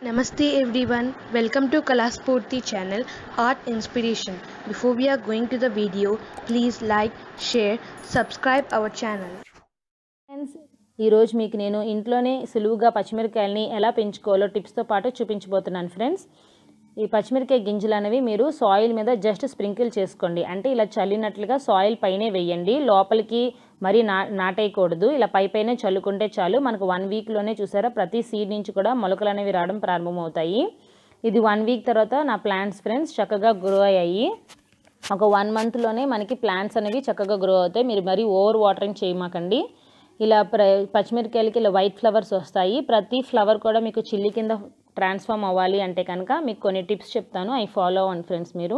Namaste everyone, welcome to Kalaspurti channel Art Inspiration. Before we are going to the video, please like, share, subscribe our channel. Friends ఈరోజు మీకు నేను ఇంట్లోనే సులువుగా పచ్చిమిరకాయలని ఎలా పెంచుకోవాలో టిప్స్తో పాటు చూపించబోతున్నాను ఫ్రెండ్స్ ఈ పచ్చిమిరకాయ గింజలు అనేవి మీరు సాయిల్ మీద జస్ట్ స్ప్రింకిల్ చేసుకోండి అంటే ఇలా చల్లినట్లుగా సాయిల్ పైనే వేయండి లోపలికి మరీ నా నాటేయకూడదు ఇలా పై పైనే చల్లుకుంటే చాలు మనకు వన్ వీక్లోనే చూసారా ప్రతి సీడ్ నుంచి కూడా మొలకలు అనేవి రావడం ప్రారంభమవుతాయి ఇది వన్ వీక్ తర్వాత నా ప్లాంట్స్ ఫ్రెండ్స్ చక్కగా గ్రో అయ్యాయి ఒక వన్ మంత్లోనే మనకి ప్లాంట్స్ అనేవి చక్కగా గ్రో అవుతాయి మీరు మరీ ఓవర్ వాటరింగ్ చేయమాకండి ఇలా ప్ర పచ్చిమిరకాయలకి ఇలా వైట్ ఫ్లవర్స్ వస్తాయి ప్రతి ఫ్లవర్ కూడా మీకు చిల్లి కింద ట్రాన్స్ఫామ్ అవ్వాలి అంటే కనుక మీకు కొన్ని టిప్స్ చెప్తాను అవి ఫాలో అవ్వండి ఫ్రెండ్స్ మీరు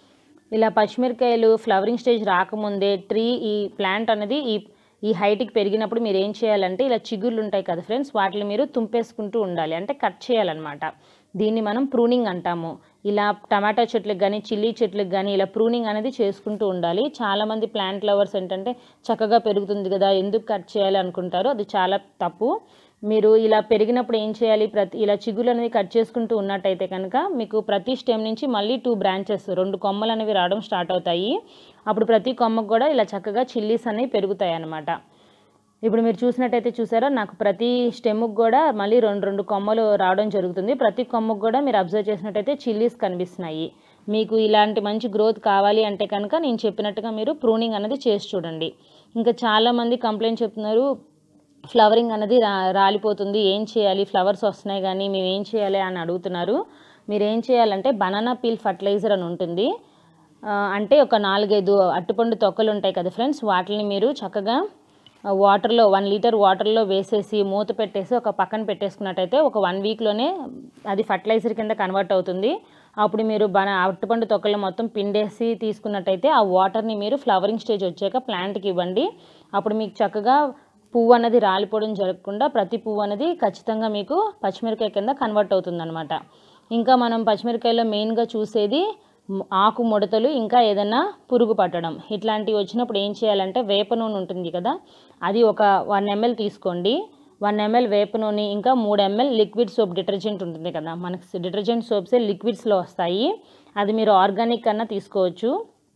ఇలా పచ్చిమిరకాయలు ఫ్లవరింగ్ స్టేజ్ రాకముందే ట్రీ ఈ ప్లాంట్ అనేది ఈ ఈ హైట్కి పెరిగినప్పుడు మీరు ఏం చేయాలంటే ఇలా చిగుర్లు ఉంటాయి కదా ఫ్రెండ్స్ వాటిని మీరు తుంపేసుకుంటూ ఉండాలి అంటే కట్ చేయాలన్నమాట దీన్ని మనం ప్రూనింగ్ అంటాము ఇలా టమాటా చెట్లకు కానీ చిల్లీ చెట్లకు కానీ ఇలా ప్రూనింగ్ అనేది చేసుకుంటూ ఉండాలి చాలామంది ప్లాంట్ లవర్స్ ఏంటంటే చక్కగా పెరుగుతుంది కదా ఎందుకు కట్ చేయాలి అనుకుంటారు అది చాలా తప్పు మీరు ఇలా పెరిగినప్పుడు ఏం చేయాలి ప్రతి ఇలా చిగులు అనేది కట్ చేసుకుంటూ ఉన్నట్టయితే కనుక మీకు ప్రతి స్టెమ్ నుంచి మళ్ళీ టూ బ్రాంచెస్ రెండు కొమ్మలు అనేవి రావడం స్టార్ట్ అవుతాయి అప్పుడు ప్రతి కొమ్మకు కూడా ఇలా చక్కగా చిల్లీస్ అనేవి పెరుగుతాయి అన్నమాట ఇప్పుడు మీరు చూసినట్టయితే చూసారా నాకు ప్రతి స్టెమ్కి కూడా మళ్ళీ రెండు రెండు కొమ్మలు రావడం జరుగుతుంది ప్రతి కొమ్మకు కూడా మీరు అబ్జర్వ్ చేసినట్టయితే చిల్లీస్ కనిపిస్తున్నాయి మీకు ఇలాంటి మంచి గ్రోత్ కావాలి అంటే కనుక నేను చెప్పినట్టుగా మీరు ప్రూనింగ్ అనేది చేసి చూడండి ఇంకా చాలామంది కంప్లైంట్ చెప్తున్నారు ఫ్లవరింగ్ అనేది రా రాలిపోతుంది ఏం చేయాలి ఫ్లవర్స్ వస్తున్నాయి కానీ మేము ఏం చేయాలి అని అడుగుతున్నారు మీరు ఏం చేయాలంటే బనానా పీల్ ఫర్టిలైజర్ అని ఉంటుంది ఆ, అంటే ఒక నాలుగైదు అట్టుపండు తొక్కలు ఉంటాయి కదా ఫ్రెండ్స్ వాటిని మీరు చక్కగా వాటర్లో వన్ లీటర్ వాటర్లో వేసేసి మూత పెట్టేసి ఒక పక్కన పెట్టేసుకున్నట్టయితే ఒక వన్ వీక్లోనే అది ఫర్టిలైజర్ కింద కన్వర్ట్ అవుతుంది అప్పుడు మీరు బన అట్టుపండు తొక్కలు మొత్తం పిండేసి తీసుకున్నట్టయితే ఆ వాటర్ని మీరు ఫ్లవరింగ్ స్టేజ్ వచ్చాక ప్లాంట్కి ఇవ్వండి అప్పుడు మీకు చక్కగా పువ్వు అనేది రాలిపోవడం జరగకుండా ప్రతి పువ్వు అనేది ఖచ్చితంగా మీకు పచ్చిమిరకాయ కింద కన్వర్ట్ అవుతుందన్నమాట ఇంకా మనం పచ్చిమిరకాయలో మెయిన్గా చూసేది మ్- ఆకు ముడతలు ఇంకా ఏదైనా పురుగు పట్టడం ఇట్లాంటివి వచ్చినప్పుడు ఏం చేయాలంటే వేప నూనె ఉంటుంది కదా అది ఒక వన్ ఎంఎల్ తీసుకోండి వన్ ఎంఎల్ వేప నూనె ఇంకా మూడు ఎంఎల్ లిక్విడ్ సోప్ డిటర్జెంట్ ఉంటుంది కదా మనకి డిటర్జెంట్ సోప్సే లిక్విడ్స్లో వస్తాయి అది మీరు ఆర్గానిక్ కన్నా తీసుకోవచ్చు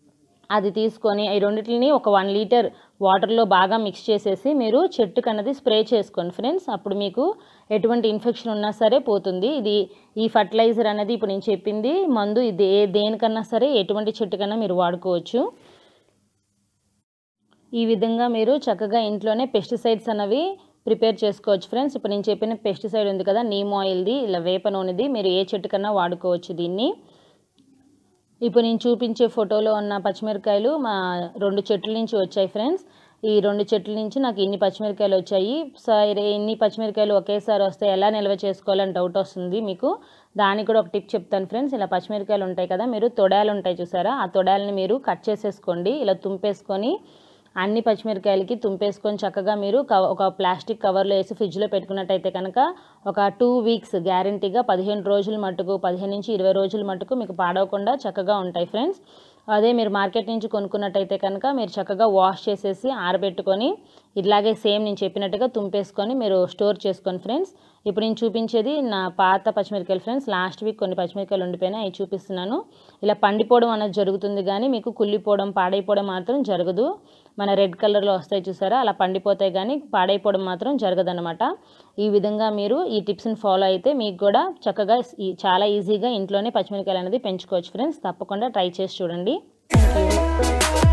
అది తీసుకొని ఈ రెండింటిని ఒక వన్ లీటర్ వాటర్లో బాగా మిక్స్ చేసేసి మీరు చెట్టుకు అన్నది స్ప్రే చేసుకోండి ఫ్రెండ్స్ అప్పుడు మీకు ఎటువంటి ఇన్ఫెక్షన్ ఉన్నా సరే పోతుంది ఇది ఈ ఫర్టిలైజర్ అనేది ఇప్పుడు నేను చెప్పింది మందు ఇది ఏ దేనికన్నా సరే ఎటువంటి చెట్టుకన్నా మీరు వాడుకోవచ్చు ఈ విధంగా మీరు చక్కగా ఇంట్లోనే పెస్టిసైడ్స్ అనేవి ప్రిపేర్ చేసుకోవచ్చు ఫ్రెండ్స్ ఇప్పుడు నేను చెప్పిన పెస్టిసైడ్ ఉంది కదా నీమ్ ఆయిల్ది ఇలా వేప నూనెది మీరు ఏ చెట్టుకన్నా వాడుకోవచ్చు దీన్ని ఇప్పుడు నేను చూపించే ఫోటోలో ఉన్న పచ్చిమిరకాయలు మా రెండు చెట్ల నుంచి వచ్చాయి ఫ్రెండ్స్ ఈ రెండు చెట్ల నుంచి నాకు ఇన్ని పచ్చిమిరకాయలు వచ్చాయి సరే ఇన్ని పచ్చిమిరకాయలు ఒకేసారి వస్తే ఎలా నిల్వ చేసుకోవాలని డౌట్ వస్తుంది మీకు దానికి కూడా ఒక టిప్ చెప్తాను ఫ్రెండ్స్ ఇలా పచ్చిమిరకాయలు ఉంటాయి కదా మీరు తొడాలు ఉంటాయి చూసారా ఆ తొడాలని మీరు కట్ చేసేసుకోండి ఇలా తుంపేసుకొని అన్ని పచ్చిమిరకాయలకి తుంపేసుకొని చక్కగా మీరు కవ- ఒక ప్లాస్టిక్ కవర్లో వేసి ఫ్రిడ్జ్లో పెట్టుకున్నట్టయితే కనుక ఒక టూ వీక్స్ గ్యారంటీగా పదిహేను రోజుల మటుకు పదిహేను నుంచి ఇరవై రోజుల మటుకు మీకు పాడవకుండా చక్కగా ఉంటాయి ఫ్రెండ్స్ అదే మీరు మార్కెట్ నుంచి కొనుక్కున్నట్టయితే కనుక మీరు చక్కగా వాష్ చేసేసి ఆరబెట్టుకొని ఇట్లాగే సేమ్ నేను చెప్పినట్టుగా తుంపేసుకొని మీరు స్టోర్ చేసుకోండి ఫ్రెండ్స్ ఇప్పుడు నేను చూపించేది నా పాత పచ్చిమిరకాయలు ఫ్రెండ్స్ లాస్ట్ వీక్ కొన్ని పచ్చిమిరకాయలు ఉండిపోయినాయి అవి చూపిస్తున్నాను ఇలా పండిపోవడం అనేది జరుగుతుంది కానీ మీకు కుళ్ళిపోవడం పాడైపోవడం మాత్రం జరగదు మన రెడ్ కలర్లో వస్తాయి చూసారా అలా పండిపోతాయి కానీ పాడైపోవడం మాత్రం జరగదన్నమాట ఈ విధంగా మీరు ఈ టిప్స్ని ఫాలో అయితే మీకు కూడా చక్కగా ఈ- చాలా ఈజీగా ఇంట్లోనే పచ్చిమిరకాయలు అనేది పెంచుకోవచ్చు ఫ్రెండ్స్ తప్పకుండా ట్రై చేసి చూడండి థ్యాంక్ యూ